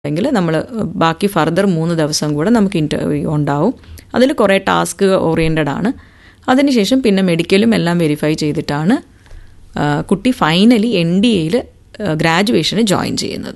എങ്കിൽ നമ്മൾ ബാക്കി ഫർദർ മൂന്ന് ദിവസം കൂടെ നമുക്ക് ഇൻ്റർവ്യൂ ഉണ്ടാവും അതിൽ കുറേ ടാസ്ക് ഓറിയൻറ്റഡ് ആണ് അതിനുശേഷം പിന്നെ മെഡിക്കലും എല്ലാം വെരിഫൈ ചെയ്തിട്ടാണ് ആ, കുട്ടി ഫൈനലി എൻ ഡി എയിൽ ഗ്രാജുവേഷന് ജോയിൻ ചെയ്യുന്നത്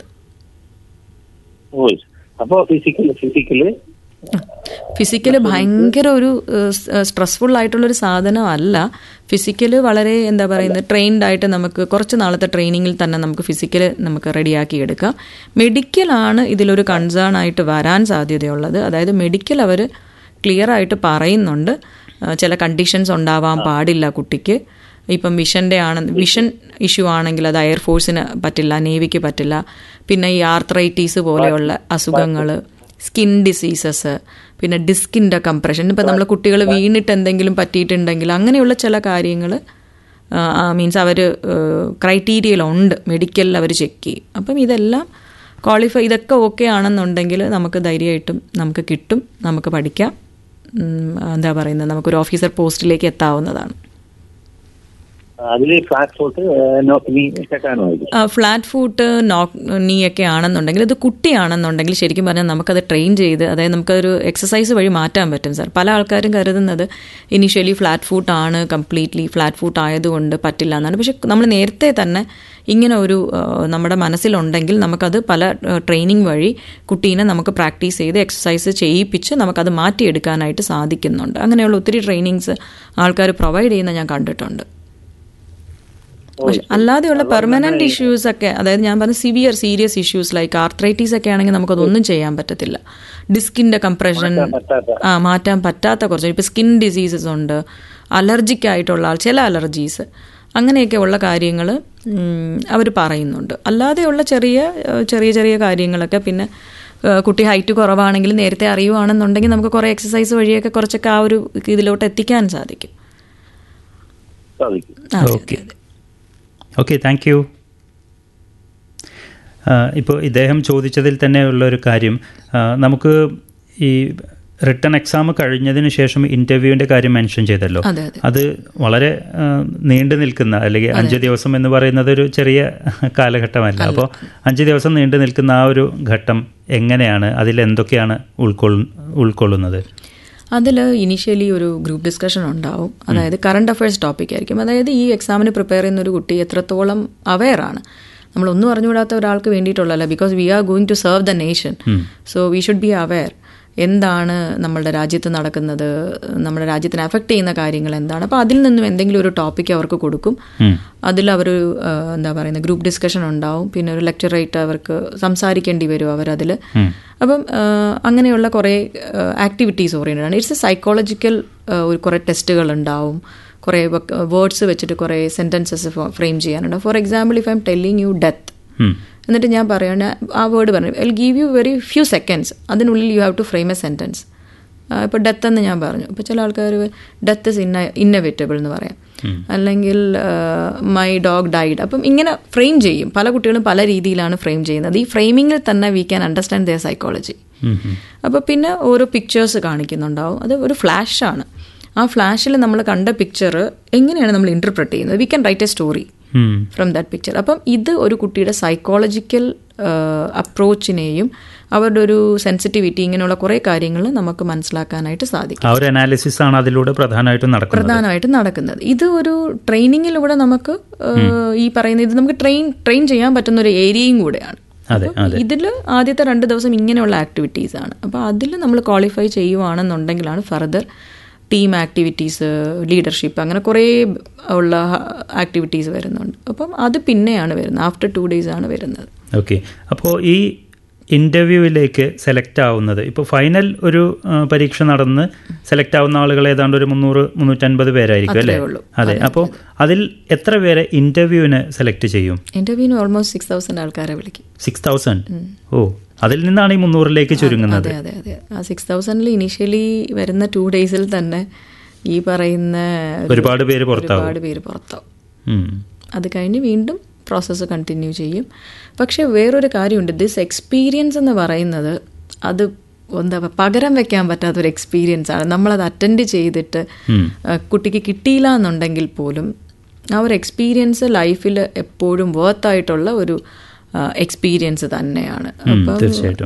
ഓ അപ്പോ ഫിസിക്കല് ഫിസിക്കല് ഫിസിക്കൽ ഭയങ്കര ഒരു സ്ട്രെസ്ഫുൾ ആയിട്ടുള്ളൊരു സാധനമല്ല ഫിസിക്കൽ വളരെ എന്താ പറയുന്നത് ട്രെയിൻഡ് ആയിട്ട് നമുക്ക് കുറച്ച് നാളത്തെ ട്രെയിനിങ്ങിൽ തന്നെ നമുക്ക് ഫിസിക്കൽ നമുക്ക് റെഡിയാക്കി എടുക്കാം മെഡിക്കലാണ് ഇതിലൊരു കൺസേൺ ആയിട്ട് വരാൻ സാധ്യതയുള്ളത് അതായത് മെഡിക്കൽ അവർ ക്ലിയർ ആയിട്ട് പറയുന്നുണ്ട് ആ, ചില കണ്ടീഷൻസ് ഉണ്ടാവാൻ പാടില്ല കുട്ടിക്ക് ഇപ്പം വിഷൻ്റെ ആണ് വിഷൻ ഇഷ്യൂ ആണെങ്കിൽ അത് എയർഫോഴ്സിന് പറ്റില്ല നേവിക്ക് പറ്റില്ല പിന്നെ ഈ ആർത്രൈറ്റീസ് പോലെയുള്ള അസുഖങ്ങൾ സ്കിൻ ഡിസീസസ് പിന്നെ ഡിസ്കിൻ്റെ കംപ്രഷൻ ഇപ്പം നമ്മൾ കുട്ടികൾ വീണിട്ട് എന്തെങ്കിലും പറ്റിയിട്ടുണ്ടെങ്കിൽ അങ്ങനെയുള്ള ചില കാര്യങ്ങൾ മീൻസ് അവർ ക്രൈറ്റീരിയയിലുണ്ട് മെഡിക്കലിൽ അവർ ചെക്ക് ചെയ്യും അപ്പം ഇതെല്ലാം ക്വാളിഫൈ ഇതൊക്കെ ഓക്കെ ആണെന്നുണ്ടെങ്കിൽ നമുക്ക് ധൈര്യമായിട്ടും നമുക്ക് കിട്ടും നമുക്ക് പഠിക്കാം ഉം, എന്താ പറയുന്നത് നമുക്കൊരു ഓഫീസർ പോസ്റ്റിലേക്ക് എത്താവുന്നതാണ് അതില് ഫ്ലാറ്റ് ഫോട്ട് നോക്കി കെട്ടാനോ ഇത് ഫ്ലാറ്റ് ഫൂട്ട് നോക്ക് നീ ഒക്കെ ആണെന്നുണ്ടെങ്കിൽ ഇത് കുട്ടിയാണെന്നുണ്ടെങ്കിൽ ശരിക്കും പറഞ്ഞാൽ നമുക്കത് ട്രെയിൻ ചെയ്ത് അതായത് നമുക്കൊരു എക്സസൈസ് വഴി മാറ്റാൻ പറ്റും സാർ പല ആൾക്കാരും കരുതുന്നത് ഇനീഷ്യലി ഫ്ലാറ്റ് ഫൂട്ട് ആണ് കംപ്ലീറ്റ്ലി ഫ്ലാറ്റ് ഫൂട്ട് ആയതുകൊണ്ട് പറ്റില്ല എന്നാണ് പക്ഷെ നമ്മൾ നേരത്തെ തന്നെ ഇങ്ങനെ ഒരു ആ, നമ്മുടെ മനസ്സിലുണ്ടെങ്കിൽ നമുക്കത് പല ട്രെയിനിങ് വഴി കുട്ടീനെ നമുക്ക് പ്രാക്ടീസ് ചെയ്ത് എക്സസൈസ് ചെയ്യിപ്പിച്ച് നമുക്കത് മാറ്റിയെടുക്കാനായിട്ട് സാധിക്കുന്നുണ്ട് അങ്ങനെയുള്ള ഒത്തിരി ട്രെയിനിങ്സ് ആൾക്കാർ പ്രൊവൈഡ് ചെയ്യുന്ന ഞാൻ കണ്ടിട്ടുണ്ട് പക്ഷെ അല്ലാതെയുള്ള പെർമനന്റ് ഇഷ്യൂസ് ഒക്കെ അതായത് ഞാൻ പറഞ്ഞ severe serious issues like arthritis ഒക്കെ ആണെങ്കിൽ നമുക്കതൊന്നും ചെയ്യാൻ പറ്റത്തില്ല ഡിസ്കിന്റെ കംപ്രഷൻ പറ്റാത്ത. ആ മാറ്റാൻ പറ്റാത്ത കുറച്ച് ഇപ്പൊ സ്കിൻ ഡിസീസസ് ഉണ്ട് അലർജിക് ആയിട്ടുള്ള ആൾ ചില അലർജീസ് അങ്ങനെയൊക്കെ ഉള്ള കാര്യങ്ങൾ അവർ പറയുന്നുണ്ട് അല്ലാതെയുള്ള ചെറിയ ഏഹ്, ചെറിയ ചെറിയ കാര്യങ്ങളൊക്കെ പിന്നെ ഏഹ്, കുട്ടി ഹൈറ്റ് കുറവാണെങ്കിൽ നേരത്തെ അറിയുവാണെന്നുണ്ടെങ്കിൽ നമുക്ക് കുറേ എക്സസൈസ് വഴിയൊക്കെ കുറച്ചൊക്കെ ആ ഒരു ഇതിലോട്ട് എത്തിക്കാൻ സാധിക്കും സാധിക്കും അതെ, ഓക്കെ ഓക്കെ താങ്ക് യു ഇപ്പോൾ ഇദ്ദേഹം ചോദിച്ചതിൽ തന്നെ ഉള്ള ഒരു കാര്യം ആ, നമുക്ക് ഈ റിട്ടേൺ എക്സാം കഴിഞ്ഞതിന് ശേഷം ഇൻ്റർവ്യൂവിൻ്റെ കാര്യം മെൻഷൻ ചെയ്തല്ലോ അതെ അതെ അത് വളരെ ആ, നീണ്ടു നിൽക്കുന്ന അല്ലെങ്കിൽ അഞ്ച് ദിവസം എന്ന് പറയുന്നത് ഒരു ചെറിയ കാലഘട്ടമല്ല അപ്പോൾ അഞ്ച് ദിവസം നീണ്ടു നിൽക്കുന്ന ആ ഒരു ഘട്ടം എങ്ങനെയാണ് അതിൽ എന്തൊക്കെയാണ് ഉൾക്കൊള്ളു ഉൾക്കൊള്ളുന്നത് അതിൽ ഇനീഷ്യലി ഒരു ഗ്രൂപ്പ് ഡിസ്കഷൻ ഉണ്ടാവും അതായത് കറണ്ട് അഫയേഴ്സ് ടോപ്പിക് ആയിരിക്കും അതായത് ഈ എക്സാമിന് പ്രിപ്പയർ ചെയ്യുന്ന ഒരു കുട്ടി എത്രത്തോളം അവെയർ ആണ് നമ്മളൊന്നും അറിഞ്ഞുകൂടാത്ത ഒരാൾക്ക് വേണ്ടിയിട്ടുള്ളതല്ല because we are going to serve the nation so we should be aware എന്താണ് നമ്മളുടെ രാജ്യത്ത് നടക്കുന്നത് നമ്മുടെ രാജ്യത്തിനെ അഫക്റ്റ് ചെയ്യുന്ന കാര്യങ്ങൾ എന്താണ് അപ്പോൾ അതിൽ നിന്നും എന്തെങ്കിലും ഒരു ടോപ്പിക് അവർക്ക് കൊടുക്കും അതിൽ അവർ എന്താ പറയുന്നത് ഗ്രൂപ്പ് ഡിസ്കഷൻ ഉണ്ടാവും പിന്നെ ഒരു ലെക്ചറായിട്ട് അവർക്ക് സംസാരിക്കേണ്ടി വരും അവരതിൽ അപ്പം ആ, അങ്ങനെയുള്ള കുറേ ആക്ടിവിറ്റീസ് ഓറിയൻറ്റഡ് ആണ് ഇറ്റ്സ് എ സൈക്കോളജിക്കൽ ഒരു കുറേ ടെസ്റ്റുകൾ ഉണ്ടാവും കുറേ വേർഡ്സ് വെച്ചിട്ട് കുറേ സെൻറ്റൻസസ് ഫ്രെയിം ചെയ്യാനുണ്ട് for example if I am telling you death എന്നിട്ട് ഞാൻ പറയാണ് ആ വേർഡ് പറഞ്ഞു I give you very few seconds അതിനുള്ളിൽ you have to frame a sentence ഇപ്പോൾ ഡെത്ത് എന്ന് ഞാൻ പറഞ്ഞു ഇപ്പോൾ ചില ആൾക്കാർ ഡെത്ത് ഇസ് ഇന്ന ഇന്നവേറ്റബിൾ എന്ന് പറയാം അല്ലെങ്കിൽ മൈ ഡോഗ് ഡൈഡ് അപ്പം ഇങ്ങനെ ഫ്രെയിം ചെയ്യും പല കുട്ടികളും പല രീതിയിലാണ് ഫ്രെയിം ചെയ്യുന്നത് ഈ ഫ്രെയിമിങ്ങിൽ തന്നെ we can understand their psychology അപ്പോൾ പിന്നെ ഓരോ പിക്ചേഴ്സ് കാണിക്കുന്നുണ്ടാവും അത് ഒരു ഫ്ലാഷാണ് ആ ഫ്ലാഷിൽ നമ്മൾ കണ്ട പിക്ചർ എങ്ങനെയാണ് നമ്മൾ ഇൻ്റർപ്രറ്റ് ചെയ്യുന്നത് we can write a story from that picture അപ്പം ഇത് ഒരു കുട്ടിയുടെ സൈക്കോളജിക്കൽ അപ്രോച്ചിനെയും അവരുടെ ഒരു സെൻസിറ്റിവിറ്റി ഇങ്ങനെയുള്ള കുറേ കാര്യങ്ങൾ നമുക്ക് മനസ്സിലാക്കാനായിട്ട് സാധിക്കും ആ ഒരു അനാലിസിസ് ആണ് അതിലൂടെ പ്രധാനമായിട്ടും നടക്കുന്നത് പ്രധാനമായിട്ടും നടക്കുന്നത് ഇത് ഒരു ട്രെയിനിങ്ങിലൂടെ നമുക്ക് ഏഹ്, ഈ പറയുന്ന ഇത് നമുക്ക് ട്രെയിൻ ട്രെയിൻ ചെയ്യാൻ പറ്റുന്ന ഒരു ഏരിയയും കൂടെയാണ് അതെ അതെ ഇതിൽ ആദ്യത്തെ രണ്ട് ദിവസം ഇങ്ങനെയുള്ള ആക്ടിവിറ്റീസ് ആണ് അപ്പോൾ അതിൽ നമ്മൾ ക്വാളിഫൈ ചെയ്യുവാണെന്നുണ്ടെങ്കിലാണ് ഫർദർ ടീം ആക്ടിവിറ്റീസ് ലീഡർഷിപ്പ് അങ്ങനെ കുറേ ഉള്ള ആക്ടിവിറ്റീസ് വരുന്നുണ്ട് അപ്പം അത് പിന്നെയാണ് വരുന്നത് ആഫ്റ്റർ ടു ഡേയ്സ് ആണ് വരുന്നത് ഓക്കെ അപ്പോൾ ഈ ഇൻ്റർവ്യൂവിലേക്ക് സെലക്ട് ആവുന്നത് ഇപ്പോൾ ഫൈനൽ ഒരു ആ, പരീക്ഷ നടന്ന് സെലക്ട് ആവുന്ന ആളുകൾ ഏതാണ്ട് ഒരു മുന്നൂറ് മുന്നൂറ്റൻപത് പേരായിരിക്കും അല്ലേ ഉള്ളൂ. അതെ അപ്പോൾ അതിൽ എത്ര പേരെ ഇൻ്റർവ്യൂവിന് സെലക്ട് ചെയ്യും ഇന്റർവ്യൂവിന് ഓൾമോസ്റ്റ് സിക്സ് തൗസൻഡ് ആൾക്കാരെ വിളിക്കും സിക്സ് തൗസൻഡ് ഓ അതിൽ നിന്നാണ് ഈ മുന്നൂറിലേക്ക് ചുരുങ്ങുന്നത് അതെ അതെ അതെ ആ സിക്സ് തൗസൻഡിൽ ഇനീഷ്യലി വരുന്ന ടു ഡേയ്സിൽ തന്നെ ഈ പറയുന്ന ഒരു- ഒരുപാട് പേര് പുറത്താവും ഒരുപാട് പേര് പുറത്താവും ഉം. അത് കഴിഞ്ഞ് വീണ്ടും പ്രോസസ്സ് കണ്ടിന്യൂ ചെയ്യും പക്ഷെ വേറൊരു കാര്യമുണ്ട് ദിസ് എക്സ്പീരിയൻസ് എന്ന് പറയുന്നത് അത് എന്താ പറയുക പകരം വെക്കാൻ പറ്റാത്ത ഒരു എക്സ്പീരിയൻസ് ആണ് നമ്മളത് അറ്റൻഡ് ചെയ്തിട്ട് ആ, കുട്ടിക്ക് കിട്ടിയില്ല എന്നുണ്ടെങ്കിൽ പോലും ആ ഒരു എക്സ്പീരിയൻസ് ലൈഫിൽ എപ്പോഴും വേർത്തായിട്ടുള്ള ഒരു എക്സ്പീരിയൻസ് തന്നെയാണ് ഉം, അപ്പം തീർച്ചയായിട്ടും